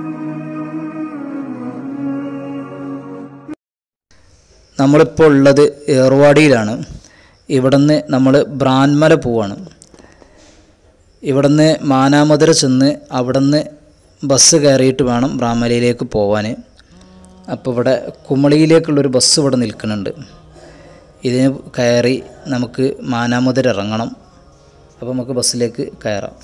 നമ്മളിപ്പോൾ ഉള്ളത് ഏർവാടിയിലാണ് ഇവിടുന്ന് നമ്മൾ ബ്രാൻമല പോവാണ് ഇവിടുന്ന് മാനാമധുര ചെന്ന് അവിടുന്ന് ബസ് കയറിയിട്ട് വേണം ബ്രാഹ്മലയിലേക്ക് പോവാൻ അപ്പോൾ ഇവിടെ കുമളിയിലേക്കുള്ളൊരു ബസ് ഇവിടെ നിൽക്കുന്നുണ്ട് ഇതിന് കയറി നമുക്ക് മാനാമധുര ഇറങ്ങണം അപ്പോൾ നമുക്ക് ബസ്സിലേക്ക് കയറാം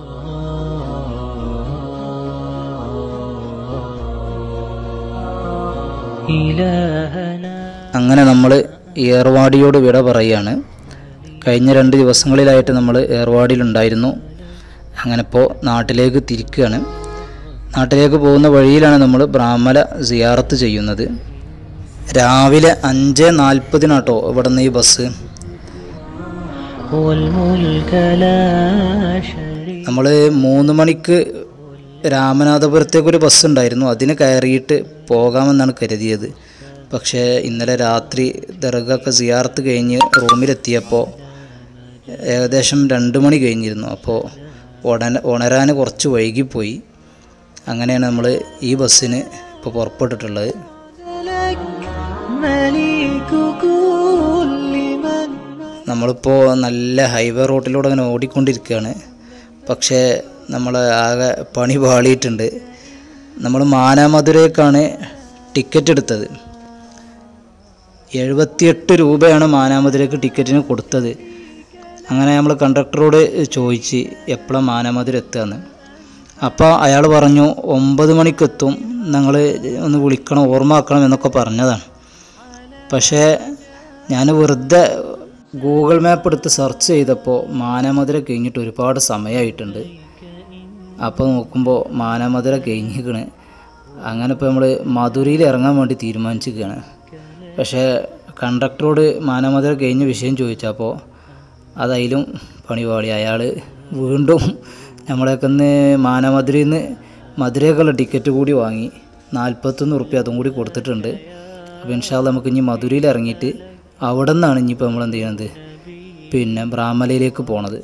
إلهنا അങ്ങനെ നമ്മൾ ഏർവാടിയോട് വിട പറയുകയാണ് കഴിഞ്ഞ രണ്ട് ദിവസങ്ങളിലായിട്ട് നമ്മൾ ഏർവാടിയിലുണ്ടായിരുന്നു അങ്ങനെ ഇപ്പോൾ നാട്ടിലേക്ക് തിരിക്കുകയാണ് നാട്ടിലേക്ക് പോകുന്ന വഴിയിലാണ് നമ്മൾ ബ്രാഹ്മല സിയാറത്ത് ചെയ്യുന്നത് രാവിലെ അഞ്ച് നാൽപ്പതിനാട്ടോ ഇവിടെ നിന്ന് ഈ ബസ് والملك لا شريك നമ്മൾ മൂന്ന് മണിക്ക് രാമനാഥപുരത്തേക്കൊരു ബസ് ഉണ്ടായിരുന്നു അതിന് കയറിയിട്ട് പോകാമെന്നാണ് കരുതിയത് പക്ഷേ ഇന്നലെ രാത്രി ദർഗൊക്കെ സിയാർത്ത് കഴിഞ്ഞ് റൂമിലെത്തിയപ്പോൾ ഏകദേശം രണ്ട് മണി കഴിഞ്ഞിരുന്നു അപ്പോൾ ഉടന ഉണരാൻ കുറച്ച് വൈകിപ്പോയി അങ്ങനെയാണ് നമ്മൾ ഈ ബസ്സിന് ഇപ്പോൾ പുറപ്പെട്ടിട്ടുള്ളത് لك مليك كل من നമ്മളിപ്പോൾ നല്ല ഹൈവേ റോട്ടിലൂടെ അങ്ങനെ ഓടിക്കൊണ്ടിരിക്കുകയാണ് പക്ഷേ നമ്മൾ ആകെ പണി പാളിയിട്ടുണ്ട് നമ്മൾ മാനാമധുരേക്കാണ് ടിക്കറ്റ് എടുത്തത് എഴുപത്തിയെട്ട് രൂപയാണ് മാനാമധുരയ്ക്ക് ടിക്കറ്റിന് കൊടുത്തത് അങ്ങനെ നമ്മൾ കണ്ടക്ടറോട് ചോദിച്ച് എപ്പോഴാണ് മാനാമധുര എത്തുകയെന്ന് അപ്പോൾ അയാൾ പറഞ്ഞു ഒമ്പത് മണിക്കെത്തും നിങ്ങൾ ഒന്ന് വിളിക്കണം ഓർമ്മയാക്കണം എന്നൊക്കെ പറഞ്ഞതാണ് പക്ഷേ ഞാൻ വെറുതെ ഗൂഗിൾ മാപ്പ് എടുത്ത് സെർച്ച് ചെയ്തപ്പോൾ മാനാമധുര കഴിഞ്ഞിട്ട് ഒരുപാട് സമയമായിട്ടുണ്ട് അപ്പോൾ നോക്കുമ്പോൾ മാനാമധുര കഴിഞ്ഞിരിക്കണ് അങ്ങനെ ഇപ്പോൾ നമ്മൾ മധുരയിൽ ഇറങ്ങാൻ വേണ്ടി തീരുമാനിച്ചിരിക്കുകയാണ് പക്ഷേ കണ്ടക്ടറോട് മാനാമധുര കഴിഞ്ഞ വിഷയം ചോദിച്ചപ്പോൾ അതതിലും പണിപാളി അയാൾ വീണ്ടും നമ്മളെയൊക്കെ ഒന്ന് മാനാമധുരയിൽ നിന്ന് മധുരയ്ക്കുള്ള ടിക്കറ്റ് കൂടി വാങ്ങി നാൽപ്പത്തൊന്ന് ഉറുപ്പ്യ അതും കൂടി കൊടുത്തിട്ടുണ്ട് അപ്പോൾ ഇൻഷാല്ല നമുക്ക് ഇനി മധുരയിൽ ഇറങ്ങിയിട്ട് അവിടെ നിന്നാണ് ഇനിയിപ്പോൾ നമ്മൾ എന്ത് ചെയ്യണത് പിന്നെ ബ്രാഹ്മലയിലേക്ക് പോണത്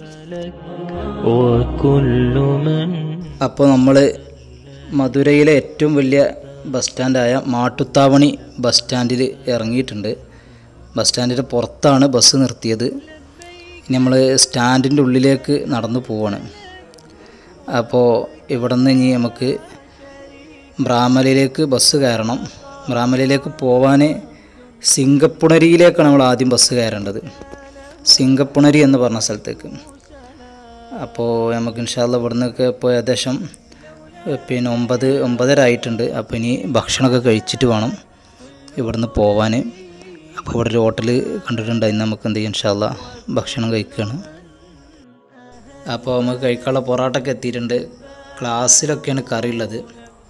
وكل من അപ്പോൾ നമ്മൾ മധുരയിലെ ഏറ്റവും വലിയ ബസ് സ്റ്റാൻഡായ മാട്ടുത്താവണി ബസ് സ്റ്റാൻഡിൽ ഇറങ്ങിയിട്ടുണ്ട് ബസ് സ്റ്റാൻഡിൻ്റെ പുറത്താണ് ബസ് നിർത്തിയത് ഇനി നമ്മൾ സ്റ്റാൻഡിൻ്റെ ഉള്ളിലേക്ക് നടന്നു പോവാണ് അപ്പോൾ ഇവിടെ നിന്ന് ഇനി നമുക്ക് ബ്രാഹ്മലയിലേക്ക് ബസ് കയറണം ബ്രാഹ്മലയിലേക്ക് പോവാൻ സിംഗപ്പുണരിയിലേക്കാണ് നമ്മൾ ആദ്യം ബസ് കയറേണ്ടത് സിംഗപ്പുണരി എന്ന് പറഞ്ഞ സ്ഥലത്തേക്ക് അപ്പോൾ നമുക്ക് ഇൻഷാല്ല ഇവിടെ നിന്നൊക്കെ ഇപ്പോൾ ഏകദേശം ഏഹ്, പിന്നെ ഒമ്പത് ഒമ്പതര ആയിട്ടുണ്ട് അപ്പോൾ ഇനി ഭക്ഷണമൊക്കെ കഴിച്ചിട്ട് വേണം ഇവിടുന്ന് പോവാൻ അപ്പോൾ ഇവിടെ ഒരു ഹോട്ടൽ കണ്ടിട്ടുണ്ട് അതിന് നമുക്ക് എന്ത് ചെയ്യും ഇൻഷാല്ല ഭക്ഷണം കഴിക്കുകയാണ് അപ്പോൾ നമുക്ക് കഴിക്കാനുള്ള പൊറോട്ടയൊക്കെ എത്തിയിട്ടുണ്ട് ക്ലാസ്സിലൊക്കെയാണ് കറി ഉള്ളത്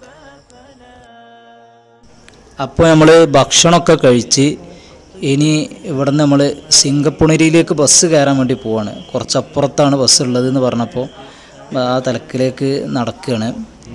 അപ്പോൾ നമ്മൾ ഭക്ഷണമൊക്കെ കഴിച്ച് ഇനി ഇവിടെ നിന്ന് നമ്മൾ സിംഗപ്പുണരിയിലേക്ക് ബസ് കയറാൻ വേണ്ടി പോവാണ് കുറച്ചപ്പുറത്താണ് ബസ് ഉള്ളത് എന്ന് പറഞ്ഞപ്പോൾ ആ തലക്കിലേക്ക് നടക്കുകയാണ്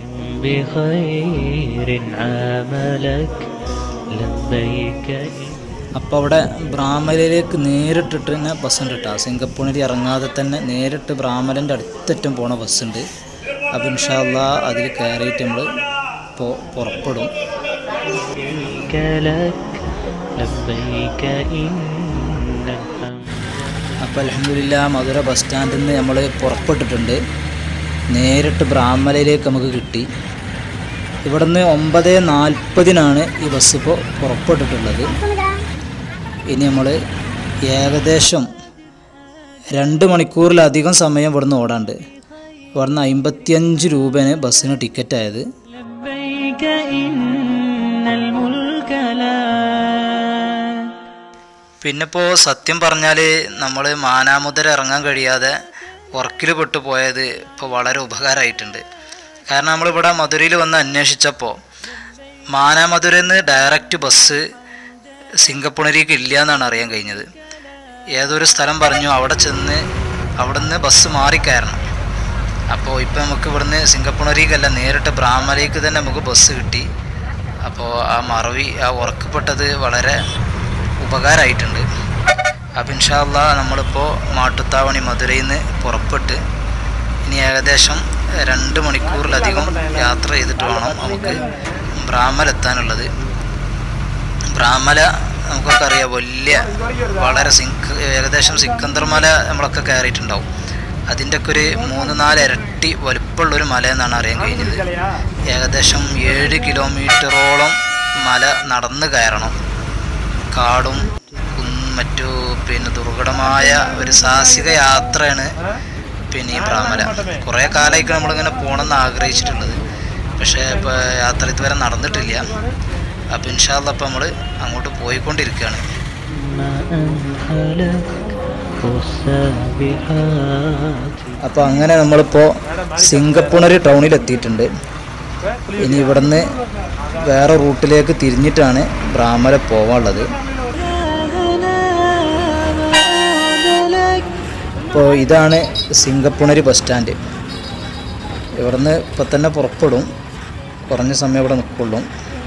بخير عاملك لبيك അപ്പോൾ അവിടെ ബ്രാഹ്മലയിലേക്ക് നേരിട്ടിട്ട് തന്നെ ബസ് ഉണ്ട് കേട്ടോ സിംഗപ്പൂണിൽ ഇറങ്ങാതെ തന്നെ നേരിട്ട് ബ്രാഹ്മലൻ്റെ അടുത്തറ്റം പോണ ബസ്സുണ്ട് അപ്പോൾ ഇൻഷാല്ല അതിൽ കയറിയിട്ട് നമ്മൾ ഇപ്പോൾ പുറപ്പെടും إنك لك لبيك إن الحمد അപ്പോൾ അലഹമില്ല മധുര ബസ് സ്റ്റാൻഡിൽ നിന്ന് നമ്മൾ പുറപ്പെട്ടിട്ടുണ്ട് നേരിട്ട് ബ്രാഹ്മലയിലേക്ക് നമുക്ക് കിട്ടി ഇവിടുന്ന് ഒമ്പത് നാൽപ്പതിനാണ് ഈ ബസ് ഇപ്പോൾ പുറപ്പെട്ടിട്ടുള്ളത് ഇനി നമ്മൾ ഏകദേശം രണ്ട് മണിക്കൂറിലധികം സമയം ഇവിടുന്ന് ഓടാണ്ട് ഇവിടുന്ന് അമ്പത്തിയഞ്ച് രൂപയാണ് ബസ്സിന് ടിക്കറ്റ് ആയത് لبيك إن الملك لك പിന്നെ ഇപ്പോൾ സത്യം പറഞ്ഞാൽ നമ്മൾ മാനാമുദര ഇറങ്ങാൻ കഴിയാതെ വർക്കിൽ പെട്ടു പോയത് ഇപ്പോൾ വളരെ ഉപകാരമായിട്ടുണ്ട് കാരണം നമ്മളിവിടെ മധുരയിൽ വന്ന് അന്വേഷിച്ചപ്പോൾ മാനാമധുരയിൽ നിന്ന് ഡയറക്റ്റ് ബസ് സിംഗപ്പൂണിലേക്ക് ഇല്ല എന്നാണ് അറിയാൻ കഴിഞ്ഞത് ഏതൊരു സ്ഥലം പറഞ്ഞു അവിടെ ചെന്ന് അവിടെ നിന്ന് ബസ് മാറിക്കയറണം അപ്പോൾ ഇപ്പം നമുക്ക് ഇവിടുന്ന് സിംഗപ്പൂണിലേക്കല്ല നേരിട്ട് ബ്രാഹ്മലേക്ക് തന്നെ നമുക്ക് ബസ് കിട്ടി അപ്പോൾ ആ മറവി ആ ഉറക്കപ്പെട്ടത് വളരെ ഉപകാരമായിട്ടുണ്ട് അപ്പം ഇൻഷാല്ല നമ്മളിപ്പോൾ മാട്ടുത്താവണി മധുരയിൽ നിന്ന് പുറപ്പെട്ട് ഇനി ഏകദേശം രണ്ട് മണിക്കൂറിലധികം യാത്ര ചെയ്തിട്ട് വേണം നമുക്ക് ബ്രാഹ്മൽ എത്താനുള്ളത് ബ്രാഹ്മല നമുക്കൊക്കെ അറിയാം വലിയ വളരെ സിങ്ക് ഏകദേശം സിക്കന്ദർ മല നമ്മളൊക്കെ കയറിയിട്ടുണ്ടാവും അതിൻ്റെ ഒക്കെ ഒരു മൂന്ന് നാല് ഇരട്ടി വലുപ്പമുള്ളൊരു മല എന്നാണ് അറിയാൻ കഴിഞ്ഞത് ഏകദേശം ഏഴ് കിലോമീറ്ററോളം മല നടന്ന് കയറണം കാടും കുന്നും മറ്റു പിന്നെ ദുർഘടമായ ഒരു സാഹസിക യാത്രയാണ് പിന്നെ ഈ ബ്രാഹ്മല കുറേ കാലമായിട്ട് നമ്മളിങ്ങനെ പോകണമെന്ന് ആഗ്രഹിച്ചിട്ടുള്ളത് പക്ഷേ ഇപ്പോൾ യാത്ര ഇതുവരെ നടന്നിട്ടില്ല അപ്പം ഇൻഷാല്ല അപ്പം നമ്മൾ അങ്ങോട്ട് പോയിക്കൊണ്ടിരിക്കുകയാണ് ما أنهلك والسابحات അപ്പോൾ അങ്ങനെ നമ്മളിപ്പോൾ സിംഗപ്പൂണരി ടൗണിൽ എത്തിയിട്ടുണ്ട് ഇനി ഇവിടുന്ന് വേറെ റൂട്ടിലേക്ക് തിരിഞ്ഞിട്ടാണ് ബ്രാഹ്മല പോവാനുള്ളത് അപ്പോൾ ഇതാണ് സിംഗപ്പൂണരി ബസ് സ്റ്റാൻഡ് ഇവിടുന്ന് ഇപ്പം തന്നെ പുറപ്പെടും കുറഞ്ഞ സമയം ഇവിടെ നിൽക്കുള്ളൂ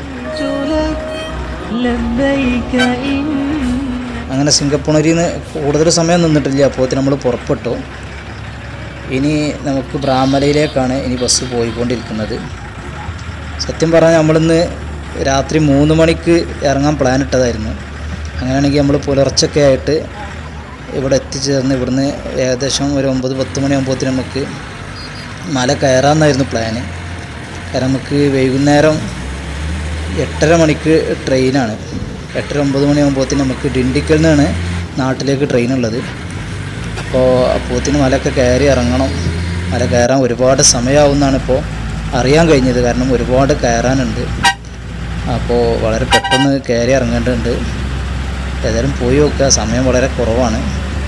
لبيك إن അങ്ങനെ സിംഗപ്പൂണരിയിൽ നിന്ന് കൂടുതൽ സമയം നിന്നിട്ടില്ല അപ്പോൾ നമ്മൾ പുറപ്പെട്ടു ഇനി നമുക്ക് ബ്രാഹ്മലയിലേക്കാണ് ഇനി ബസ് പോയിക്കൊണ്ടിരിക്കുന്നത് സത്യം പറഞ്ഞാൽ നമ്മളിന്ന് രാത്രി മൂന്ന് മണിക്ക് ഇറങ്ങാൻ പ്ലാൻ ഇട്ടതായിരുന്നു അങ്ങനെയാണെങ്കിൽ നമ്മൾ പുലർച്ചൊക്കെ ആയിട്ട് ഇവിടെ എത്തിച്ചേർന്ന് ഇവിടുന്ന് ഏകദേശം ഒരു ഒമ്പത് പത്ത് മണിയാകുമ്പോഴത്തേന് നമുക്ക് മല കയറാമെന്നായിരുന്നു പ്ലാന് കാരണം നമുക്ക് വൈകുന്നേരം എട്ടര മണിക്ക് ട്രെയിനാണ് എട്ടര ഒമ്പത് മണിയാകുമ്പോഴത്തേന് നമുക്ക് ഡിണ്ടിക്കൽ നിന്നാണ് നാട്ടിലേക്ക് ട്രെയിൻ ഉള്ളത് അപ്പോൾ അപ്പോത്തിന് മലയൊക്കെ കയറി ഇറങ്ങണം മല കയറാൻ ഒരുപാട് സമയമാവുമെന്നാണ് ഇപ്പോൾ അറിയാൻ കഴിഞ്ഞത് കാരണം ഒരുപാട് കയറാനുണ്ട് അപ്പോൾ വളരെ പെട്ടെന്ന് കയറി ഇറങ്ങേണ്ടതുണ്ട് ഏതായാലും പോയി നോക്കുക സമയം വളരെ കുറവാണ്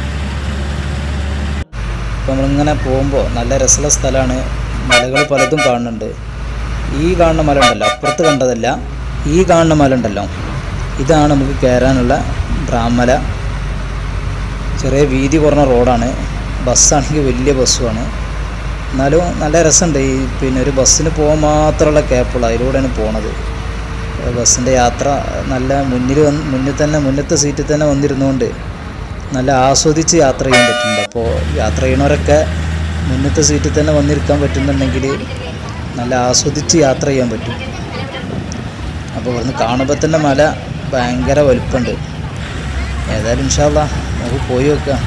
അപ്പോൾ നമ്മളിങ്ങനെ പോകുമ്പോൾ നല്ല രസമുള്ള സ്ഥലമാണ് മലകൾ പലതും കാണുന്നുണ്ട് ഈ കാണുന്ന മല ഉണ്ടല്ലോ അപ്പുറത്ത് കണ്ടതല്ല ഈ കാണുന്ന മല ഉണ്ടല്ലോ ഇതാണ് നമുക്ക് കയറാനുള്ള ബ്രാഹ്മല ചെറിയ വീതി കുറഞ്ഞ റോഡാണ് ബസ്സാണെങ്കിൽ വലിയ ബസ്സുമാണ് എന്നാലും നല്ല രസമുണ്ട് ഈ പിന്നെ ഒരു ബസ്സിന് പോകാൻ മാത്രമുള്ള ക്യാപ്പുള്ള അതിലൂടെയാണ് പോണത് ബസ്സിൻ്റെ യാത്ര നല്ല മുന്നിൽ വന്ന് മുന്നിൽ തന്നെ മുന്നത്തെ സീറ്റിൽ തന്നെ വന്നിരുന്നുകൊണ്ട് നല്ല ആസ്വദിച്ച് യാത്ര ചെയ്യാൻ പറ്റുന്നുണ്ട് അപ്പോൾ യാത്ര ചെയ്യണവരൊക്കെ മുന്നത്തെ സീറ്റിൽ തന്നെ വന്നിരിക്കാൻ പറ്റുന്നുണ്ടെങ്കിൽ നല്ല ആസ്വദിച്ച് യാത്ര ചെയ്യാൻ പറ്റും അപ്പോൾ ഇവിടുന്ന് കാണുമ്പോൾ തന്നെ മല ഭയങ്കര വലുപ്പമുണ്ട് ഏതായാലും ഇൻഷാല്ല നമുക്ക് പോയി നോക്കാം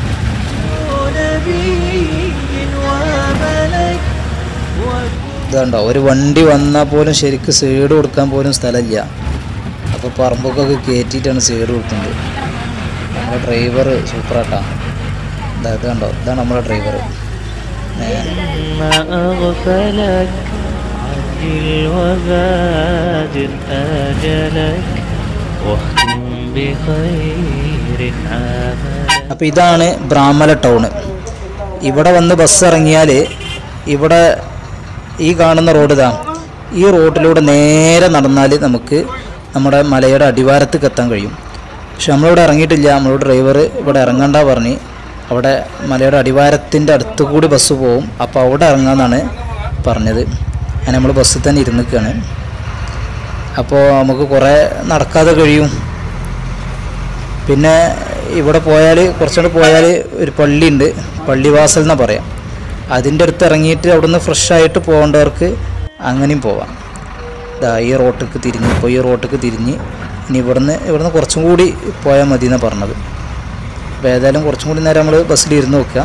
نبي وملك ഇതുണ്ടോ ഒരു വണ്ടി വന്നാൽ പോലും ശരിക്കും സൈഡ് കൊടുക്കാൻ പോലും സ്ഥലമില്ല അപ്പോൾ പറമ്പൊക്കെ കയറ്റിയിട്ടാണ് സൈഡ് കൊടുക്കുന്നത് നമ്മുടെ ഡ്രൈവർ സൂപ്പറാട്ടാ ഇതാ ഇത് കണ്ടോ ഇതാണ് നമ്മുടെ ഡ്രൈവർ ما أغفلك عجل وبادر آجلك واختم بخير عملك അപ്പോൾ ഇതാണ് ബ്രാഹ്മല ടൗണ് ഇവിടെ വന്ന് ബസ് ഇറങ്ങിയാൽ ഇവിടെ ഈ കാണുന്ന റോഡ് ഇതാ ഈ റോഡിലൂടെ നേരെ നടന്നാൽ നമുക്ക് നമ്മുടെ മലയുടെ അടിവാരത്തേക്ക് എത്താൻ കഴിയും പക്ഷെ നമ്മളിവിടെ ഇറങ്ങിയിട്ടില്ല നമ്മളോട് ഡ്രൈവർ ഇവിടെ ഇറങ്ങണ്ട പറഞ്ഞ് അവിടെ മലയുടെ അടിവാരത്തിൻ്റെ അടുത്ത് കൂടി ബസ് പോവും അപ്പോൾ അവിടെ ഇറങ്ങാമെന്നാണ് പറഞ്ഞത് അങ്ങനെ നമ്മൾ ബസ്സിൽ തന്നെ ഇരുന്നിക്കുകയാണ് അപ്പോൾ നമുക്ക് കുറേ നടക്കാതെ കഴിയും പിന്നെ ഇവിടെ പോയാൽ കുറച്ചുകൂടെ പോയാൽ ഒരു പള്ളിയുണ്ട് പള്ളിവാസൽ എന്നാ പറയാം അതിൻ്റെ അടുത്ത് ഇറങ്ങിയിട്ട് അവിടുന്ന് ഫ്രഷ് ആയിട്ട് പോകേണ്ടവർക്ക് അങ്ങനെയും പോവാം ഇതാ ഈ റോട്ടിക്ക് തിരിഞ്ഞ് ഇപ്പോൾ ഈ റോട്ടിക്ക് തിരിഞ്ഞ് ഇനി ഇവിടുന്ന് ഇവിടുന്ന് കുറച്ചും കൂടി പോയാൽ മതി എന്നാണ് പറഞ്ഞത് അപ്പോൾ ഏതായാലും കുറച്ചും കൂടി നേരം നമ്മൾ ബസ്സിൽ ഇരുന്ന് നോക്കുക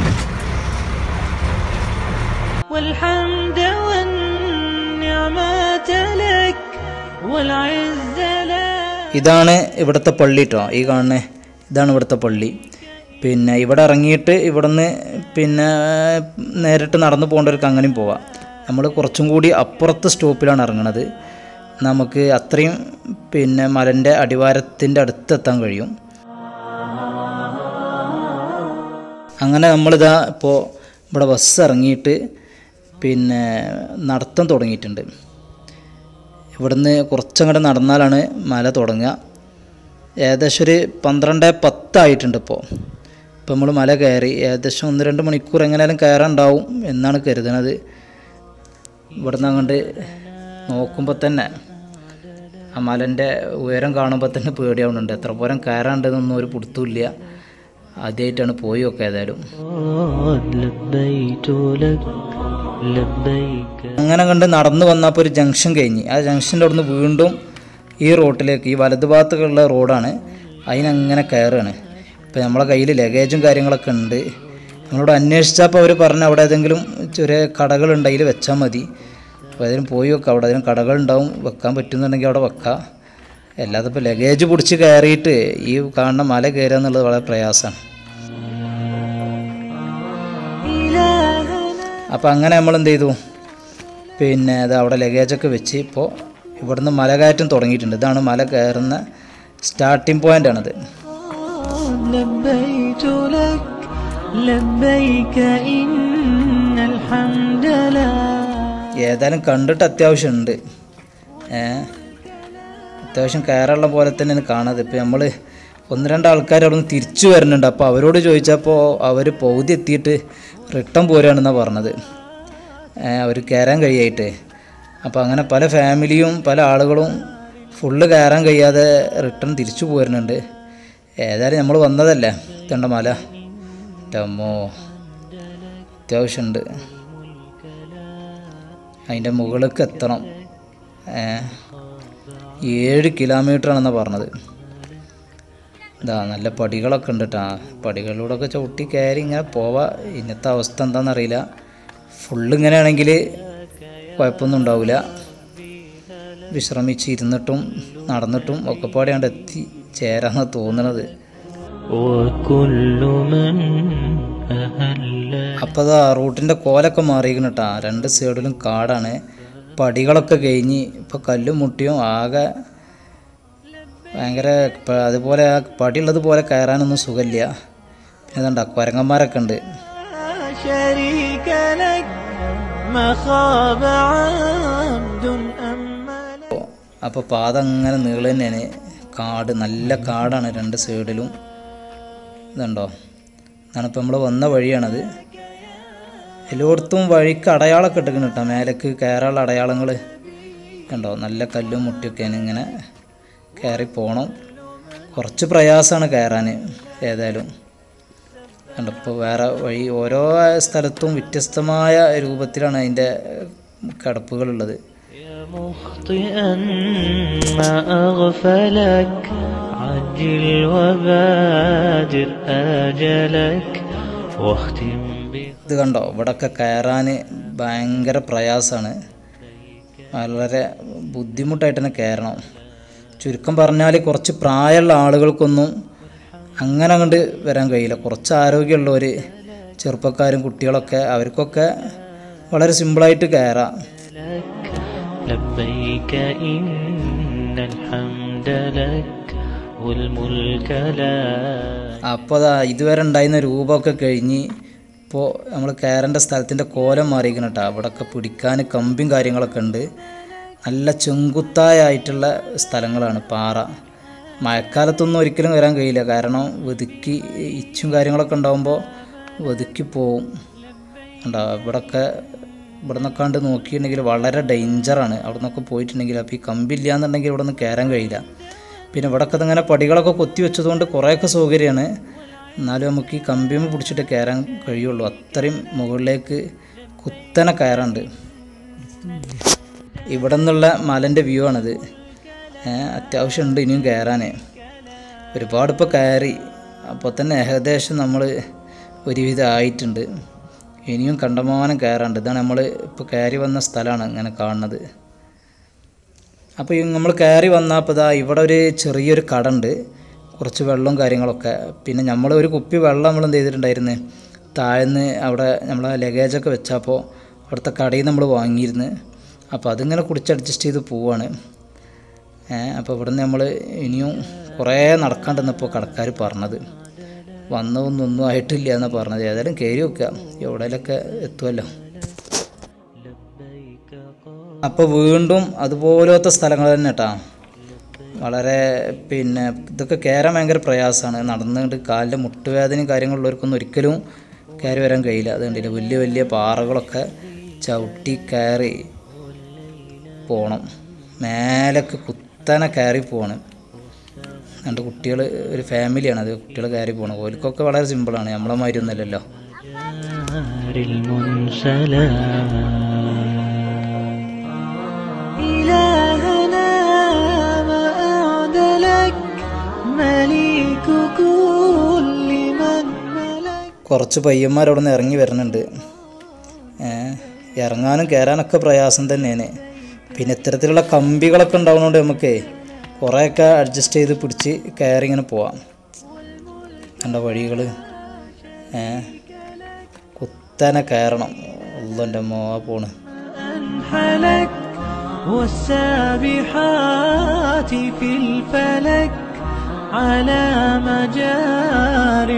والحمد والنعمة لك والعز لك ഇതാണ് ഇവിടുത്തെ പള്ളി കേട്ടോ ഈ കാണുന്ന ഇതാണ് ഇവിടുത്തെ പള്ളി പിന്നെ ഇവിടെ ഇറങ്ങിയിട്ട് ഇവിടുന്ന് പിന്നെ നേരിട്ട് നടന്നു പോകേണ്ടവർക്ക് അങ്ങനെയും പോവാം നമ്മൾ കുറച്ചും കൂടി അപ്പുറത്തെ സ്റ്റോപ്പിലാണ് ഇറങ്ങണത് നമുക്ക് അത്രയും പിന്നെ മലൻ്റെ അടിവാരത്തിൻ്റെ അടുത്തെത്താൻ കഴിയും അങ്ങനെ നമ്മളിതാ ഇപ്പോൾ ഇവിടെ ബസ് ഇറങ്ങിയിട്ട് പിന്നെ നടത്തം തുടങ്ങിയിട്ടുണ്ട് ഇവിടുന്ന് കുറച്ചങ്ങോട്ട് നടന്നാലാണ് മല തുടങ്ങുക ഏകദേശം ഒരു പന്ത്രണ്ട് പത്തായിട്ടുണ്ട് ഇപ്പോൾ ഇപ്പോൾ നമ്മൾ മല കയറി ഏകദേശം ഒന്ന് രണ്ട് മണിക്കൂർ എങ്ങനെയാലും കയറാനുണ്ടാവും എന്നാണ് കരുതുന്നത് ഇവിടുന്ന് അങ്ങോട്ട് നോക്കുമ്പോൾ തന്നെ ആ മലൻ്റെ ഉയരം കാണുമ്പോൾ തന്നെ പേടിയാവുന്നുണ്ട് എത്ര പോരം കയറാണ്ടെന്നൊന്നും ഒരു പിടുത്തമില്ല ആദ്യമായിട്ടാണ് പോയി ഒക്കെ ഏതായാലും قد لبيت لك لبيك അങ്ങനെ കണ്ട് നടന്നു വന്നപ്പോൾ ഒരു ജംഗ്ഷൻ കഴിഞ്ഞ് ആ ജംഗ്ഷൻ്റെ അവിടുന്ന് വീണ്ടും ഈ റോട്ടിലേക്ക് ഈ വലതു ഭാഗത്തുള്ള റോഡാണ് അതിനങ്ങനെ കയറുകയാണ് ഇപ്പം നമ്മളെ കയ്യിൽ ലഗേജും കാര്യങ്ങളൊക്കെ ഉണ്ട് നമ്മളോട് അന്വേഷിച്ചപ്പോൾ അവർ പറഞ്ഞു അവിടെ ഏതെങ്കിലും ചെറിയ കടകളുണ്ട് അതിൽ വെച്ചാൽ മതി അപ്പോൾ ഏതെങ്കിലും പോയി വെക്കാം അവിടെ ഏതെങ്കിലും കടകളുണ്ടാവും വെക്കാൻ പറ്റുന്നുണ്ടെങ്കിൽ അവിടെ വെക്കാം അല്ലാതെ ഇപ്പോൾ ലഗേജ് പിടിച്ച് കയറിയിട്ട് ഈ കാണുന്ന മല കയറുക എന്നുള്ളത് വളരെ പ്രയാസമാണ് إلهنا അപ്പോൾ അങ്ങനെ നമ്മൾ എന്ത് ചെയ്തു പിന്നെ അത് അവിടെ ലഗേജൊക്കെ വെച്ച് ഇപ്പോൾ ഇവിടുന്ന് മല കയറ്റം തുടങ്ങിയിട്ടുണ്ട് ഇതാണ് മല കയറുന്ന സ്റ്റാർട്ടിംഗ് പോയിൻ്റ് ആണത് لبيت لك لبيك إن الحمد لله ഏതായാലും കണ്ടിട്ട് അത്യാവശ്യമുണ്ട് ഏ അത്യാവശ്യം കയറുള്ള പോലെ തന്നെയാണ് കാണാതെ ഇപ്പോൾ നമ്മൾ ഒന്ന് രണ്ട് ആൾക്കാർ അവിടെ നിന്ന് തിരിച്ചു വരുന്നുണ്ട് അപ്പോൾ അവരോട് ചോദിച്ചപ്പോൾ അവർ പൗതി എത്തിയിട്ട് റിട്ടേൺ പോരുകയാണെന്നാണ് പറഞ്ഞത് അവർ കയറാൻ കഴിയായിട്ട് അപ്പോൾ അങ്ങനെ പല ഫാമിലിയും പല ആളുകളും ഫുള്ള് കയറാൻ കഴിയാതെ റിട്ടേൺ തിരിച്ചു പോരുന്നുണ്ട് ഏതായാലും നമ്മൾ വന്നതല്ലേ തെണ്ടമല ടമ്മോ അത്യാവശ്യമുണ്ട് അതിൻ്റെ മുകളിലേക്ക് എത്തണം ഏ, ഏഴ് കിലോമീറ്ററാണെന്നാണ് പറഞ്ഞത് ഇതാ നല്ല പടികളൊക്കെ ഉണ്ട് കേട്ടോ പടികളിലൂടെയൊക്കെ ചവിട്ടി കയറി ഇങ്ങനെ പോവാ ഇന്നത്തെ അവസ്ഥ എന്താണെന്നറിയില്ല ഫുള്ള് ഇങ്ങനെയാണെങ്കിൽ കുഴപ്പമൊന്നും ഉണ്ടാവില്ല വിശ്രമിച്ച് ഇരുന്നിട്ടും നടന്നിട്ടും ഒക്കെ പാടെയാണ്ട് എത്തി ചേരാന്നാണ് തോന്നണത് وكل من أهل അപ്പോൾ അതാ റൂട്ടിൻ്റെ കോലൊക്കെ മാറിയിരിക്കണം കേട്ടോ രണ്ട് സൈഡിലും കാടാണ് പടികളൊക്കെ കഴിഞ്ഞ് ഇപ്പോൾ കല്ലും മുട്ടിയും ആകെ ഭയങ്കര പ- അതുപോലെ ആ പടിയുള്ളത് പോലെ കയറാനൊന്നും സുഖമില്ല പിന്നെ ഇതുണ്ട കുരങ്ങന്മാരൊക്കെ ഉണ്ട് لا شريك لك ما خاب عبد أمل അപ്പോൾ പാത അങ്ങനെ നീളം തന്നെയാണ് കാട് നല്ല കാടാണ് രണ്ട് സൈഡിലും ഇതുണ്ടോ ഇതാണ് ഇപ്പോൾ നമ്മൾ വന്ന വഴിയാണത് എല്ലായിടത്തും വഴിക്ക് അടയാളമൊക്കെ ഇട്ടിരിക്കണം കേട്ടോ മേലേക്ക് കയറാനുള്ള അടയാളങ്ങൾ കണ്ടോ നല്ല കല്ലും മുട്ടിയൊക്കെയാണ് ഇങ്ങനെ കയറി പോകണം കുറച്ച് പ്രയാസമാണ് കയറാൻ ഏതായാലും കണ്ടോ ഇപ്പോൾ വേറെ വഴി ഓരോ സ്ഥലത്തും വ്യത്യസ്തമായ രൂപത്തിലാണ് അതിൻ്റെ കിടപ്പുകളുള്ളത് يا مخطئا ما أغفلك عجل وبادر آجلك واختم بخير ഇത് കണ്ടോ ഇവിടൊക്കെ കയറാൻ ഭയങ്കര പ്രയാസമാണ് വളരെ ബുദ്ധിമുട്ടായിട്ട് തന്നെ കയറണം ചുരുക്കം പറഞ്ഞാൽ കുറച്ച് പ്രായമുള്ള ആളുകൾക്കൊന്നും അങ്ങനെ അങ്ങോട്ട് വരാൻ കഴിയില്ല കുറച്ച് ആരോഗ്യമുള്ളവർ ചെറുപ്പക്കാരും കുട്ടികളൊക്കെ അവർക്കൊക്കെ വളരെ സിമ്പിളായിട്ട് കയറാം لك لبيك إن الحمد لك والملك لك അപ്പോൾ അതാ ഇതുവരെ ഉണ്ടായിരുന്ന രൂപമൊക്കെ കഴിഞ്ഞ് ഇപ്പോൾ നമ്മൾ കയറേണ്ട സ്ഥലത്തിൻ്റെ കോലം മാറിയിരിക്കണം കേട്ടോ അവിടെയൊക്കെ പിടിക്കാൻ കമ്പിയും കാര്യങ്ങളൊക്കെ ഉണ്ട് നല്ല ചെങ്കുത്തായിട്ടുള്ള സ്ഥലങ്ങളാണ് പാറ മഴക്കാലത്തൊന്നും ഒരിക്കലും വരാൻ കഴിയില്ല കാരണം വെതുക്കി ഇച്ചും കാര്യങ്ങളൊക്കെ ഉണ്ടാകുമ്പോൾ വെതുക്കി പോവും ഉണ്ടോ ഇവിടൊക്കെ ഇവിടെ നിന്നൊക്കെ കണ്ട് നോക്കിയിട്ടുണ്ടെങ്കിൽ വളരെ ഡേഞ്ചറാണ് അവിടെ നിന്നൊക്കെ പോയിട്ടുണ്ടെങ്കിൽ അപ്പോൾ ഈ കമ്പില്ല എന്നുണ്ടെങ്കിൽ ഇവിടെ നിന്ന് കയറാൻ കഴിയില്ല പിന്നെ ഇവിടൊക്കെ ഇങ്ങനെ പടികളൊക്കെ കൊത്തി വെച്ചതുകൊണ്ട് കുറേയൊക്കെ സൗകര്യമാണ് എന്നാലും നമുക്ക് ഈ കമ്പിമ പിടിച്ചിട്ട് കയറാൻ കഴിയുള്ളൂ അത്രയും മുകളിലേക്ക് കുത്തനെ കയറാണ്ട് ഇവിടെ നിന്നുള്ള മലൻ്റെ വ്യൂ ആണിത് ഏ, അത്യാവശ്യം ഉണ്ട് ഇനിയും കയറാൻ ഒരുപാട് ഇപ്പോൾ കയറി അപ്പോൾ തന്നെ ഏകദേശം നമ്മൾ ഒരുവിധം ആയിട്ടുണ്ട് ഇനിയും കണ്ടമാനം കയറാണ്ട് ഇതാണ് നമ്മൾ ഇപ്പോൾ കയറി വന്ന സ്ഥലമാണ് ഇങ്ങനെ കാണുന്നത് അപ്പോൾ ഈ നമ്മൾ കയറി വന്നപ്പോൾ ഇതാ ഇവിടെ ഒരു ചെറിയൊരു കട ഉണ്ട് കുറച്ച് വെള്ളവും കാര്യങ്ങളൊക്കെ പിന്നെ നമ്മൾ ഒരു കുപ്പി വെള്ളം നമ്മൾ എന്ത് ചെയ്തിട്ടുണ്ടായിരുന്നു താഴ്ന്ന് അവിടെ നമ്മളെ ലഗേജൊക്കെ വെച്ചപ്പോൾ അവിടുത്തെ കടയിൽ നമ്മൾ വാങ്ങിയിരുന്നു അപ്പോൾ അതിങ്ങനെ കുടിച്ച് അഡ്ജസ്റ്റ് ചെയ്ത് പോവാണ് ഏഹ് അപ്പോൾ ഇവിടുന്ന് നമ്മൾ ഇനിയും കുറേ നടക്കാണ്ടെന്നിപ്പോൾ കടക്കാർ പറഞ്ഞത് വന്നതൊന്നും ഒന്നും ആയിട്ടില്ല എന്നാണ് പറഞ്ഞത് ഏതായാലും കയറി വെക്കുക എവിടെയെങ്കിലൊക്കെ എത്തുമല്ലോ അപ്പോൾ വീണ്ടും അതുപോലത്തെ സ്ഥലങ്ങൾ തന്നെ കേട്ടാ വളരെ പിന്നെ ഇതൊക്കെ കയറാൻ ഭയങ്കര പ്രയാസമാണ് നടന്നുകൊണ്ട് കാലിൻ്റെ മുട്ടുവേദനയും കാര്യങ്ങളുള്ളവർക്കൊന്നും ഒരിക്കലും കയറി വരാൻ കഴിയില്ല അതുകൊണ്ടില്ല വലിയ വലിയ പാറകളൊക്കെ ചവിട്ടി കയറി പോകണം മേലൊക്കെ കുത്തനെ കയറി പോകണം രണ്ട് കുട്ടികൾ ഒരു ഫാമിലിയാണ് അത് കുട്ടികൾ കയറി പോകണം ഓൽക്കൊക്കെ വളരെ സിമ്പിളാണ് നമ്മളെ മാതിരി ഒന്നുമല്ലല്ലോ دار المنسلام കുറച്ച് പയ്യന്മാർ അവിടെ നിന്ന് ഇറങ്ങി വരുന്നുണ്ട് ഏ, ഇറങ്ങാനും കയറാനൊക്കെ പ്രയാസം തന്നെയാണ് പിന്നെ ഇത്തരത്തിലുള്ള കമ്പികളൊക്കെ ഉണ്ടാവുന്നതുകൊണ്ട് നമുക്ക് കുറേയൊക്കെ അഡ്ജസ്റ്റ് ചെയ്ത് പിടിച്ച് കയറി ഇങ്ങനെ പോവാം കണ്ട വഴികൾ ഏ കുത്തനെ കയറണം ഉള്ളൻ്റെ മോ പോണ് أنحلك والسابحات في الفلك على مجار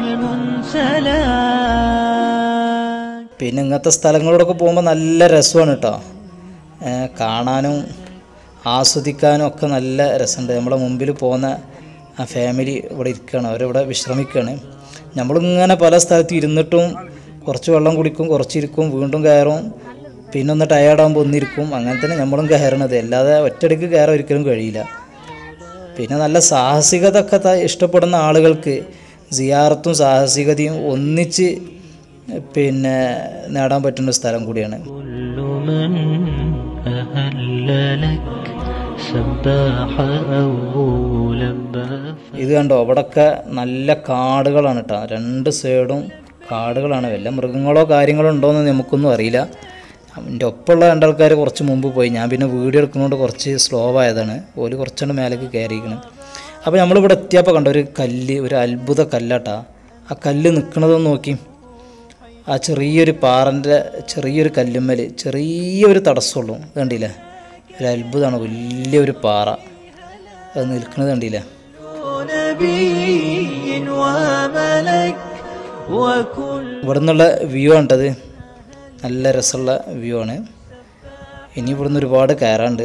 المنسلات പിന്നെ ഇങ്ങനത്തെ സ്ഥലങ്ങളിലൊക്കെ പോകുമ്പോൾ നല്ല രസമാണ് കേട്ടോ ഏ, കാണാനും ആസ്വദിക്കാനും ഒക്കെ നല്ല രസമുണ്ട് നമ്മളെ മുമ്പിൽ പോകുന്ന ആ ഫാമിലി ഇവിടെ ഇരിക്കുകയാണ് അവരിവിടെ വിശ്രമിക്കുകയാണ് നമ്മളിങ്ങനെ പല സ്ഥലത്ത് ഇരുന്നിട്ടും കുറച്ച് വെള്ളം കുടിക്കും കുറച്ചിരിക്കും വീണ്ടും കയറും പിന്നെ ഒന്ന് ടയേർഡാകുമ്പോൾ ഒന്നിരിക്കും അങ്ങനെ തന്നെ നമ്മളും കയറണത് അല്ലാതെ ഒറ്റയടിക്ക് കയറാൻ ഒരിക്കലും കഴിയില്ല പിന്നെ നല്ല സാഹസികത ഒക്കെ ത- ഇഷ്ടപ്പെടുന്ന ആളുകൾക്ക് സിയാറത്തും സാഹസികതയും ഒന്നിച്ച് പിന്നെ നേടാൻ പറ്റുന്ന സ്ഥലം കൂടിയാണ് كل من أهل لك سباح أو لبى ഇത് കണ്ടോ അവിടൊക്കെ നല്ല കാടുകളാണ് കേട്ടോ രണ്ട് സൈഡും കാടുകളാണ് വല്ല മൃഗങ്ങളോ കാര്യങ്ങളോ ഉണ്ടോയെന്ന് നമുക്കൊന്നും അറിയില്ല എൻ്റെ ഒപ്പമുള്ള രണ്ടാൾക്കാർ കുറച്ച് മുമ്പ് പോയി ഞാൻ പിന്നെ വീഡിയോ എടുക്കുന്നതുകൊണ്ട് കുറച്ച് സ്ലോ ആയതാണ് ഓല് കുറച്ചുകൊണ്ട് മേലേക്ക് കയറിയിരിക്കണം അപ്പോൾ നമ്മളിവിടെ എത്തിയപ്പോൾ കണ്ട ഒരു കല്ല് ഒരു അത്ഭുത കല്ലാട്ടാ ആ കല്ല് നിൽക്കണതൊന്ന് നോക്കി ആ ചെറിയൊരു പാറൻ്റെ ചെറിയൊരു കല്ലുമ്മൽ ചെറിയൊരു തടസ്സമുള്ളൂ ഇത് കണ്ടില്ലേ ഒരു അത്ഭുതമാണ് വലിയൊരു പാറ അത് നിൽക്കുന്നത് കണ്ടില്ലേ نبي وملك وكل ഇവിടെ നിന്നുള്ള വ്യൂ ആണിട്ടത് നല്ല രസമുള്ള വ്യൂ ആണ് ഇനി ഇവിടുന്ന് ഒരുപാട് കയറാണ്ട്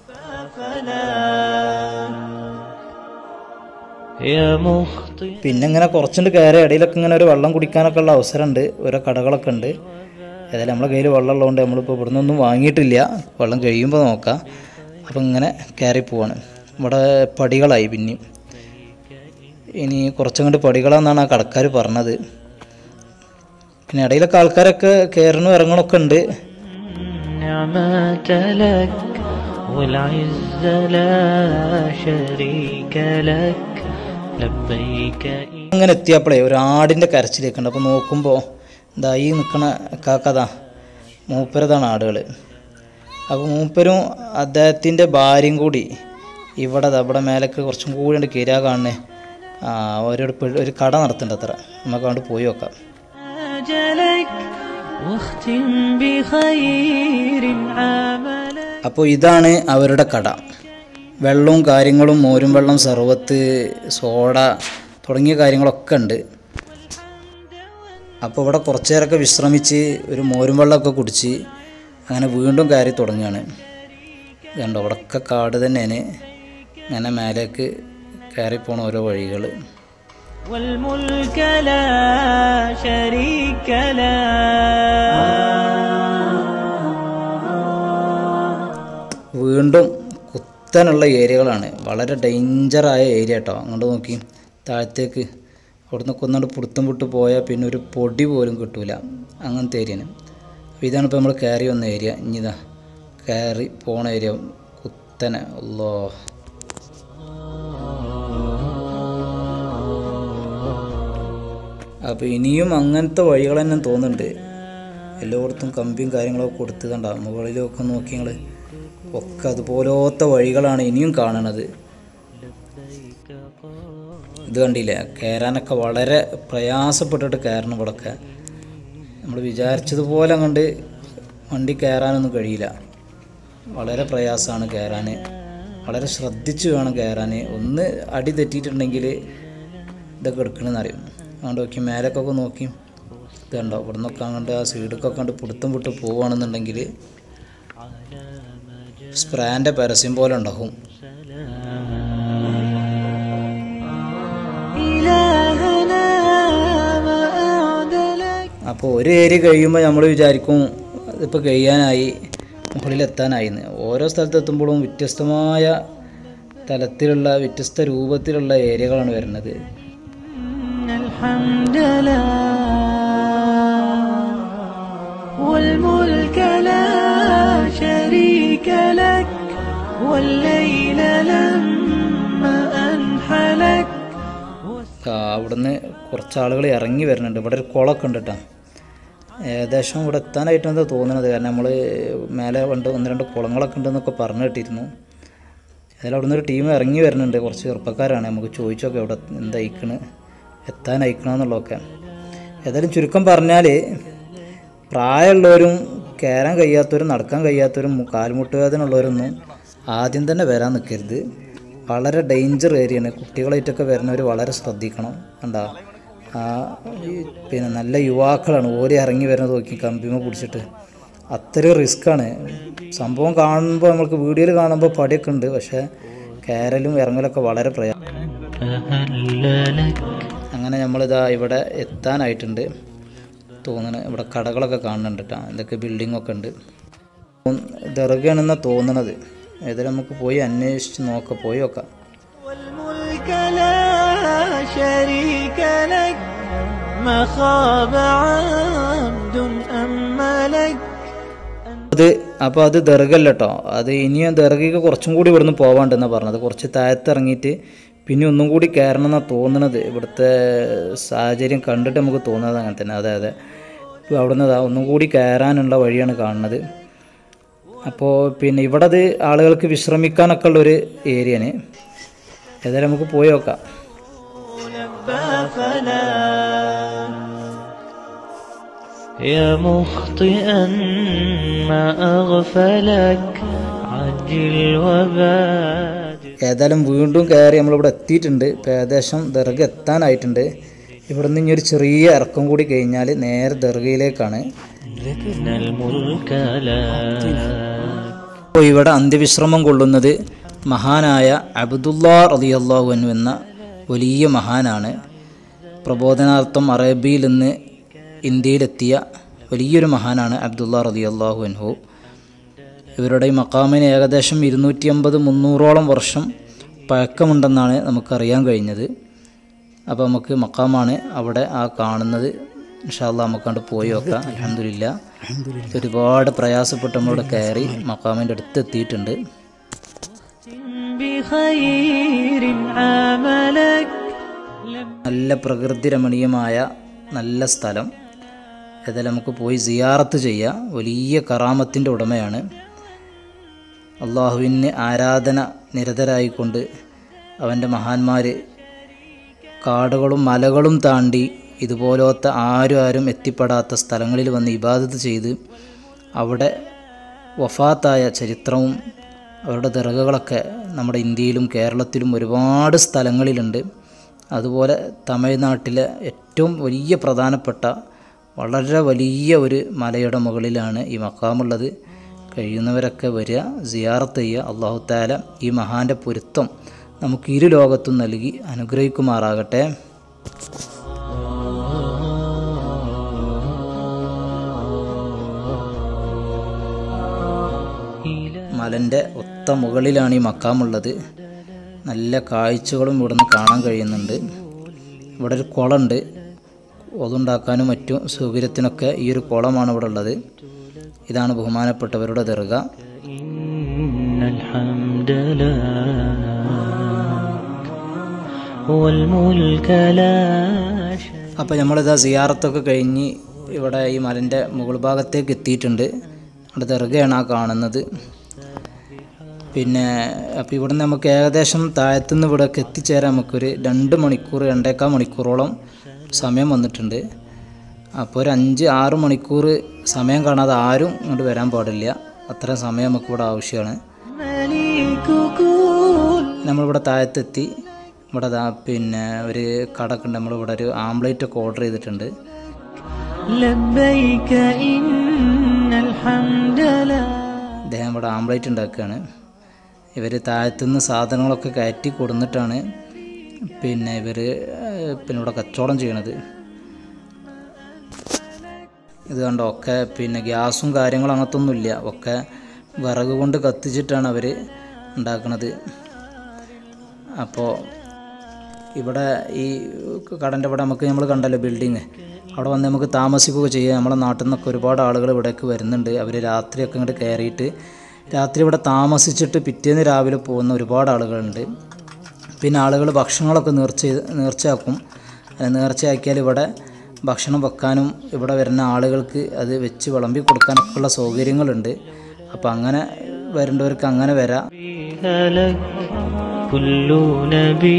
يا مخطئ പിന്നെ ഇങ്ങനെ കുറച്ചുണ്ട് കയറി ഇടയിലൊക്കെ ഇങ്ങനെ ഒരു വെള്ളം കുടിക്കാനൊക്കെ ഉള്ള അവസരമുണ്ട് ഓരോ കടകളൊക്കെ ഉണ്ട് ഏതായാലും നമ്മളെ കയ്യിൽ വെള്ളം ഉള്ളതുകൊണ്ട് നമ്മളിപ്പോൾ ഇവിടെ നിന്നൊന്നും വാങ്ങിയിട്ടില്ല വെള്ളം കഴിയുമ്പോൾ നോക്കാം അപ്പം ഇങ്ങനെ കയറി പോവാണ് ഇവിടെ പടികളായി പിന്നെയും ഇനി കുറച്ചങ്ങോട്ട് പടികളാന്നാണ് ആ കടക്കാർ പറഞ്ഞത് പിന്നെ ഇടയിലൊക്കെ ആൾക്കാരൊക്കെ കയറണു ഇറങ്ങണമൊക്കെ ഉണ്ട് النعمة لك والعز لا شريك لك لبيك إن അങ്ങനെ എത്തിയപ്പോഴേ ഒരു ആടിൻ്റെ കരച്ചിലേക്കുണ്ട് അപ്പോൾ നോക്കുമ്പോൾ ഇതാ ഈ നിൽക്കണ കാക്കതാ മൂപ്പരതാണ് ആടുകൾ അപ്പോൾ മൂപ്പരും അദ്ദേഹത്തിൻ്റെ ഭാര്യയും കൂടി ഇവിടെ ദാ ഇവിടെ മേലേക്ക് കുറച്ചും കൂടി ഉണ്ട് കീരാ കാണണേ ആ ഒരു പെ- ഒരു കട നടത്തുന്നുണ്ട് അത്ര നമുക്ക് അങ്ങോട്ട് പോയി നോക്കാം أجلك واختم بخير عملك അപ്പോൾ ഇതാണ് അവരുടെ കട വെള്ളവും കാര്യങ്ങളും മോരും വെള്ളം സർവത്ത് സോഡ തുടങ്ങിയ കാര്യങ്ങളൊക്കെ ഉണ്ട് അപ്പോൾ ഇവിടെ കുറച്ച് നേരമൊക്കെ വിശ്രമിച്ച് ഒരു മോരും വെള്ളമൊക്കെ കുടിച്ച് അങ്ങനെ വീണ്ടും കയറി തുടങ്ങുകയാണ് കണ്ടോ അവിടെയൊക്കെ കാട് തന്നെയാണ് ഇങ്ങനെ മേലേക്ക് കയറി പോണ ഓരോ വഴികൾ والملك لا شريك له വീണ്ടും കുത്തനുള്ള ഏരിയകളാണ് വളരെ ഡേഞ്ചറായ ഏരിയ കേട്ടോ അങ്ങോട്ട് നോക്കി താഴത്തേക്ക് അവിടുന്ന് കൊന്നുകൊണ്ട് പുടുത്തം വിട്ട് പോയാൽ പിന്നെ ഒരു പൊടി പോലും കിട്ടൂല അങ്ങനത്തെ ഏരിയയാണ് അപ്പോൾ ഇതാണ് ഇപ്പോൾ നമ്മൾ കയറി വന്ന ഏരിയ ഇനിതാ കയറി പോണ ഏരിയ കുത്തനെ അല്ലോ അപ്പോൾ ഇനിയും അങ്ങനത്തെ വഴികൾ തന്നെ തോന്നുന്നുണ്ട് എല്ലായിടത്തും കമ്പിയും കാര്യങ്ങളൊക്കെ കൊടുത്ത് കണ്ട മുകളിലൊക്കെ നോക്കി നിങ്ങൾ ഒക്കെ അതുപോലത്തെ വഴികളാണ് ഇനിയും കാണണത് ഇത് കണ്ടില്ലേ കയറാനൊക്കെ വളരെ പ്രയാസപ്പെട്ടിട്ട് കയറണം ഇവിടെയൊക്കെ നമ്മൾ വിചാരിച്ചതുപോലെ അങ്ങോട്ട് വണ്ടി കയറാനൊന്നും കഴിയില്ല വളരെ പ്രയാസമാണ് കയറാൻ വളരെ ശ്രദ്ധിച്ച് വേണം കയറാൻ ഒന്ന് അടി തെറ്റിയിട്ടുണ്ടെങ്കിൽ ഇതൊക്കെ എടുക്കണമെന്ന് അറിയും അതുകൊണ്ട് നോക്കി മേലൊക്കെ നോക്കി ഇത് കണ്ടോ ഇവിടെ നിന്നൊക്കെ അങ്ങോട്ട് ആ സൈഡൊക്കെ കണ്ട് പിടുത്തം വിട്ട് പോവുകയാണെന്നുണ്ടെങ്കിൽ സ്പ്രാൻ്റെ പരസ്യം പോലെ ഉണ്ടാവും إلهنا ما أعدلك അപ്പോൾ ഒരു ഏരിയ കഴിയുമ്പോൾ നമ്മൾ വിചാരിക്കും ഇതിപ്പോൾ കഴിയാനായി മുകളിലെത്താനായി എന്ന് ഓരോ സ്ഥലത്തെത്തുമ്പോഴും വ്യത്യസ്തമായ തലത്തിലുള്ള വ്യത്യസ്ത രൂപത്തിലുള്ള ഏരിയകളാണ് വരുന്നത് إن الحمد لله والملك لا شريك لك والليل لما أنحلك ആ, അവിടുന്ന് കുറച്ച് ആളുകൾ ഇറങ്ങി വരുന്നുണ്ട് ഇവിടെ ഒരു കുളമൊക്കെ ഉണ്ട് കേട്ടോ ഏകദേശം ഇവിടെ എത്താനായിട്ടാണ് തോന്നുന്നത് കാരണം നമ്മൾ മേലെ ഉണ്ട് ഒന്ന് രണ്ട് കുളങ്ങളൊക്കെ ഉണ്ടെന്നൊക്കെ പറഞ്ഞു കേട്ടിരുന്നു ഏതായാലും അവിടുന്ന് ഒരു ടീം ഇറങ്ങി വരുന്നുണ്ട് കുറച്ച് ചെറുപ്പക്കാരാണ് നമുക്ക് ചോദിച്ചൊക്കെ ഇവിടെ എന്താ അയക്കണ് എത്താൻ അയക്കണമെന്നുള്ളതൊക്കെ ഏതായാലും ചുരുക്കം പറഞ്ഞാൽ പ്രായമുള്ളവരും കയറാൻ കഴിയാത്തവരും നടക്കാൻ കഴിയാത്തവരും മു- കാൽമുട്ട് വേദന ഉള്ളവരൊന്നും ആദ്യം തന്നെ വരാൻ നിൽക്കരുത് വളരെ ഡേഞ്ചർ ഏരിയയാണ് കുട്ടികളായിട്ടൊക്കെ വരുന്നവർ വളരെ ശ്രദ്ധിക്കണം കണ്ടാ ആ ഈ പിന്നെ നല്ല യുവാക്കളാണ് ഓരി ഇറങ്ങി വരുന്നത് നോക്കി കമ്പിമ പിടിച്ചിട്ട് അത്രയും റിസ്ക്കാണ് സംഭവം കാണുമ്പോൾ നമുക്ക് വീഡിയോയിൽ കാണുമ്പോൾ പടിയൊക്കെ ഉണ്ട് പക്ഷേ കയറലും ഇറങ്ങലൊക്കെ വളരെ പ്രയാസം أهل لك അങ്ങനെ നമ്മളിതാ ഇവിടെ എത്താനായിട്ടുണ്ട് തോന്നണ് ഇവിടെ കടകളൊക്കെ കാണുന്നുണ്ട് കേട്ടോ എന്തൊക്കെ ബിൽഡിങ്ങൊക്കെ ഉണ്ട് ദർഗയാണെന്നാണ് തോന്നണത് ഏതായാലും നമുക്ക് പോയി അന്വേഷിച്ച് നോക്കാം പോയി നോക്കാം والملك لا شريك لك ما خاب عبد أم ملك അത് അപ്പോൾ അത് ദർഗല്ല കേട്ടോ അത് ഇനിയും ദർഗയ്ക്ക് കുറച്ചും കൂടി ഇവിടുന്ന് പോവാണ്ടെന്നാണ് പറഞ്ഞത് കുറച്ച് താഴത്ത് ഇറങ്ങിയിട്ട് പിന്നെ ഒന്നും കൂടി കയറണം എന്നാണ് തോന്നുന്നത് ഇവിടുത്തെ സാഹചര്യം കണ്ടിട്ട് നമുക്ക് തോന്നുന്നത് അങ്ങനെ തന്നെ അതെ അതെ ഇപ്പോൾ അവിടുന്ന് ദാ ഒന്നും കൂടി കയറാനുള്ള വഴിയാണ് കാണുന്നത് അപ്പോൾ പിന്നെ ഇവിടെ അത് ആളുകൾക്ക് വിശ്രമിക്കാനൊക്കെ ഉള്ളൊരു ഏരിയയാണ് ഏതായാലും നമുക്ക് പോയി നോക്കാം لبى فلا يا مخطئا ما أغفلك عجل وبادر ഏതായാലും വീണ്ടും കയറി നമ്മളിവിടെ എത്തിയിട്ടുണ്ട് ഇപ്പോൾ ഏകദേശം ദർഗ എത്താനായിട്ടുണ്ട് ഇവിടെ നിന്ന് ഇനി ഒരു ചെറിയ ഇറക്കം കൂടി കഴിഞ്ഞാൽ നേരെ ദർഗയിലേക്കാണ് إن الملك لا അപ്പോൾ ഇവിടെ അന്ത്യവിശ്രമം കൊള്ളുന്നത് മഹാനായ അബ്ദുല്ലാ റളിയല്ലാഹു അൻഹു എന്ന വലിയ മഹാനാണ് പ്രബോധനാർത്ഥം അറേബ്യയിൽ നിന്ന് ഇന്ത്യയിലെത്തിയ വലിയൊരു മഹാനാണ് അബ്ദുല്ലാ റളിയല്ലാഹു അൻഹു ഇവരുടെ ഈ മക്കാമിന് ഏകദേശം ഇരുന്നൂറ്റി അമ്പത് മുന്നൂറോളം വർഷം പഴക്കമുണ്ടെന്നാണ് നമുക്കറിയാൻ കഴിഞ്ഞത് അപ്പോൾ നമുക്ക് മക്കാമാണ് അവിടെ ആ കാണുന്നത് ഇൻഷാല്ല നമുക്ക് കണ്ട് പോയി നോക്കാം അലഹമില്ല ഒരുപാട് പ്രയാസപ്പെട്ട് നമ്മളിവിടെ കയറി മക്കാമിൻ്റെ അടുത്ത് എത്തിയിട്ടുണ്ട് بخير عاملك لم നല്ല പ്രകൃതി രമണീയമായ നല്ല സ്ഥലം ഏതായാലും നമുക്ക് പോയി സിയാറത്ത് ചെയ്യാം വലിയ കറാമത്തിൻ്റെ ഉടമയാണ് അള്ളാഹുവിന് ആരാധന നിരതരായിക്കൊണ്ട് അവൻ്റെ മഹാന്മാർ കാടുകളും മലകളും താണ്ടി ഇതുപോലത്തെ ആരും ആരും എത്തിപ്പെടാത്ത സ്ഥലങ്ങളിൽ വന്ന് ഇബാദത്ത് ചെയ്ത് അവിടെ വഫാത്തായ ചരിത്രവും അവരുടെ ദർഗകളൊക്കെ നമ്മുടെ ഇന്ത്യയിലും കേരളത്തിലും ഒരുപാട് സ്ഥലങ്ങളിലുണ്ട് അതുപോലെ തമിഴ്നാട്ടിലെ ഏറ്റവും വലിയ പ്രധാനപ്പെട്ട വളരെ വലിയ ഒരു മലയുടെ മുകളിലാണ് ഈ മക്കാമുള്ളത് കഴിയുന്നവരൊക്കെ വരിക സിയാറത്ത് ചെയ്യുക അള്ളാഹു താല ഈ മഹാൻ്റെ പൊരുത്തം നമുക്ക് ഇരു ലോകത്തും നൽകി അനുഗ്രഹിക്കുമാറാകട്ടെ മലൻ്റെ ഒത്ത മുകളിലാണ് ഈ മക്കാമുള്ളത് നല്ല കാഴ്ചകളും ഇവിടുന്ന് കാണാൻ കഴിയുന്നുണ്ട് ഇവിടെ ഒരു കുളമുണ്ട് ഒതുണ്ടാക്കാനും മറ്റും സൗകര്യത്തിനൊക്കെ ഈ ഒരു കുളമാണ് ഇവിടെ ഉള്ളത് ഇതാണ് ബഹുമാനപ്പെട്ടവരുടെ ദർഗ إن الحمد لك والملك لا شريك അപ്പോൾ നമ്മളിതാ സിയാറത്തൊക്കെ കഴിഞ്ഞ് ഇവിടെ ഈ മലൻ്റെ മുകൾ ഭാഗത്തേക്ക് എത്തിയിട്ടുണ്ട് അവിടെ ദർഗയാണ് ആ കാണുന്നത് പിന്നെ അപ്പോൾ ഇവിടുന്ന് നമുക്ക് ഏകദേശം താഴത്തുനിന്ന് ഇവിടേക്ക് എത്തിച്ചേരാൻ നമുക്കൊരു രണ്ട് മണിക്കൂർ രണ്ടേക്കാൽ മണിക്കൂറോളം സമയം വന്നിട്ടുണ്ട് അപ്പോൾ ഒരു അഞ്ച് ആറ് മണിക്കൂർ സമയം കാണാതെ ആരും ഇങ്ങോട്ട് വരാൻ പാടില്ല അത്രയും സമയം നമുക്ക് ഇവിടെ ആവശ്യമാണ് مليك كل നമ്മളിവിടെ താഴത്തെത്തി ഇവിടെ ദാ പിന്നെ ഒരു കടക്ക് ഉണ്ട് നമ്മളിവിടെ ഒരു ആംപ്ലേറ്റ് ഒക്കെ ഓർഡർ ചെയ്തിട്ടുണ്ട് لبيك إن الحمد لك അദ്ദേഹം ഇവിടെ ആംപ്ലേറ്റ് ഉണ്ടാക്കുകയാണ് ഇവർ താഴത്തുനിന്ന് സാധനങ്ങളൊക്കെ കയറ്റി കൊടുന്നിട്ടാണ് പിന്നെ ഇവർ പിന്നെ ഇവിടെ കച്ചവടം ചെയ്യണത് ഇത് കണ്ടോ ഒക്കെ പിന്നെ ഗ്യാസും കാര്യങ്ങളും അങ്ങനത്തെ ഒന്നുമില്ല ഒക്കെ വിറക് കൊണ്ട് കത്തിച്ചിട്ടാണ് അവർ ഉണ്ടാക്കുന്നത് അപ്പോൾ ഇവിടെ ഈ കടൻ്റെ ഇവിടെ നമുക്ക് നമ്മൾ കണ്ടല്ലോ ബിൽഡിങ് അവിടെ വന്ന് നമുക്ക് താമസിക്കുകയൊക്കെ ചെയ്യാം നമ്മളെ നാട്ടിൽ നിന്നൊക്കെ ഒരുപാട് ആളുകൾ ഇവിടേക്ക് വരുന്നുണ്ട് അവർ രാത്രിയൊക്കെ ഇങ്ങോട്ട് കയറിയിട്ട് രാത്രി ഇവിടെ താമസിച്ചിട്ട് പിറ്റേന്ന് രാവിലെ പോകുന്ന ഒരുപാട് ആളുകളുണ്ട് പിന്നെ ആളുകൾ ഭക്ഷണങ്ങളൊക്കെ നേർച്ച ചെയ്ത് നേർച്ചയാക്കും അത് നേർച്ചയാക്കിയാൽ ഇവിടെ ഭക്ഷണം വെക്കാനും ഇവിടെ വരുന്ന ആളുകൾക്ക് അത് വെച്ച് വിളമ്പി കൊടുക്കാനൊക്കെ ഉള്ള സൗകര്യങ്ങളുണ്ട് അപ്പോൾ അങ്ങനെ വരേണ്ടവർക്ക് അങ്ങനെ വരാം فيها لك كل نبي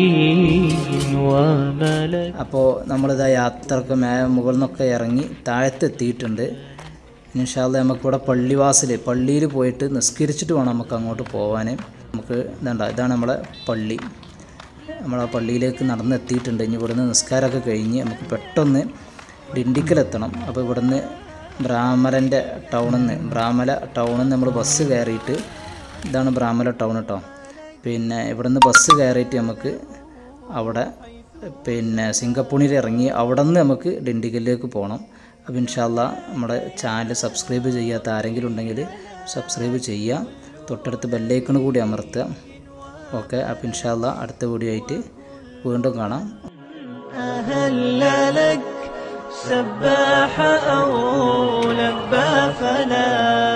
وملك അപ്പോൾ നമ്മളിതാ യാത്രക്ക് മേ മുകളിൽ നിന്നൊക്കെ ഇറങ്ങി താഴത്തെത്തിയിട്ടുണ്ട് ഇൻഷാല്ല നമുക്കിവിടെ പള്ളിവാസൽ പള്ളിയിൽ പോയിട്ട് നിസ്കരിച്ചിട്ട് വേണം നമുക്ക് അങ്ങോട്ട് പോകാൻ നമുക്ക് ഇതണ്ട ഇതാണ് നമ്മളെ പള്ളി നമ്മൾ ആ പള്ളിയിലേക്ക് നടന്നെത്തിയിട്ടുണ്ട് ഇനി ഇവിടുന്ന് നിസ്കാരമൊക്കെ കഴിഞ്ഞ് നമുക്ക് പെട്ടെന്ന് ഡിണ്ടിക്കലെത്തണം അപ്പോൾ ഇവിടുന്ന് ബ്രാഹ്മലൻ്റെ ടൗണിൽ നിന്ന് ബ്രാഹ്മല ടൗണിൽ നിന്ന് നമ്മൾ ബസ് കയറിയിട്ട് ഇതാണ് ബ്രാഹ്മല ടൗൺ കേട്ടോ പിന്നെ ഇവിടുന്ന് ബസ് കയറിയിട്ട് നമുക്ക് അവിടെ പിന്നെ സിംഗപ്പൂണിൽ ഇറങ്ങി അവിടെ നിന്ന് നമുക്ക് ഡിണ്ടിഗലിലേക്ക് പോകണം അപ്പോൾ ഇൻഷാല്ല നമ്മുടെ ചാനൽ സബ്സ്ക്രൈബ് ചെയ്യാത്ത ആരെങ്കിലും ഉണ്ടെങ്കിൽ സബ്സ്ക്രൈബ് ചെയ്യുക തൊട്ടടുത്ത് ബെല്ലൈക്കൺ കൂടി അമർത്തുക ഓക്കെ അപ്പോൾ ഇൻഷാല്ല അടുത്ത വീഡിയോ ആയിട്ട് വീണ്ടും കാണാം أهل لك سباح أو لبى فلا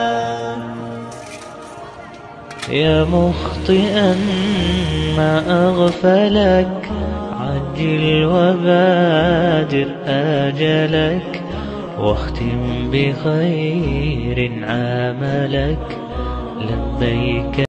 يا مخطئا ما أغفلك عجل وبادر آجلك واختم بخير عاملك لبيك